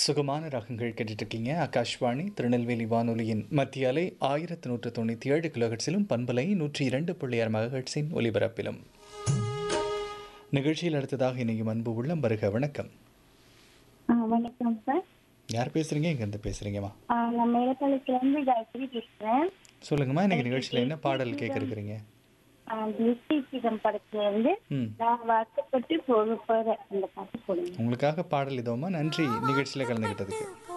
சுகமான ராகங்கள் கேட்டுட்டு இருக்கீங்க ஆகாஷ்வாணி திருநெல்வேலி வானொலியின் மத்திய அலை ஆயிரத்தி நூற்று தொண்ணூற்றி ஏழு கிலோஹெட்ஸிலும் பண்பலை நூற்றி இரண்டு புள்ளி ஆறு மகஹெட்ஸின் ஒலிபரப்பிலும் நிகழ்ச்சியில் அடுத்ததாக இணையும் அன்பு உள்ளம் வருக வணக்கம் ஆ வணக்கம் சார் யார் பேசுறீங்க எங்கேருந்து பேசுறீங்கம்மா ஆ, நான் மேலப்பாளையத்துலேருந்து காயத்ரி பேசுகிறேன் சொல்லுங்கம்மா இன்னைக்கு நிகழ்ச்சியில் என்ன பாடல் கேட்க இருக்கிறீங்க திருஷ்டிசிதம் படத்துலேருந்து ம் நான் வாக்கப்பட்டு போக போகிறேன் அந்த பாட்டு போடுங்க உங்களுக்காக பாடல் இதோமா நன்றி நிகழ்ச்சியில் கலந்துக்கிட்டதுக்கு